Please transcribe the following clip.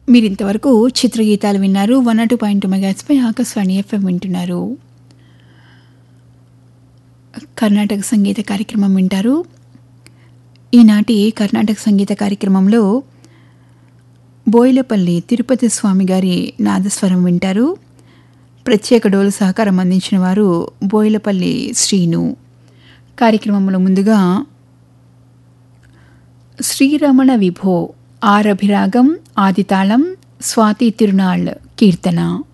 మీరు ఇంతవరకు చిత్రగీతాలు విన్నారు వన్ టూ పాయింట్ మెగాట్స్పై ఆకాశవాణి ఎఫ్ఎం వింటున్నారు కర్ణాటక సంగీత కార్యక్రమం వింటారు ఈనాటి కర్ణాటక సంగీత కార్యక్రమంలో బోయిలపల్లి తిరుపతి స్వామి గారి నాదస్వరం వింటారు ప్రత్యేక డోలు సహకారం అందించిన వారు బోయిలపల్లి శ్రీను కార్యక్రమంలో ముందుగా శ్రీరమణ విభో ఆరభిరాగం ఆదితాళం స్వాతి తిరునాళ్ కీర్తన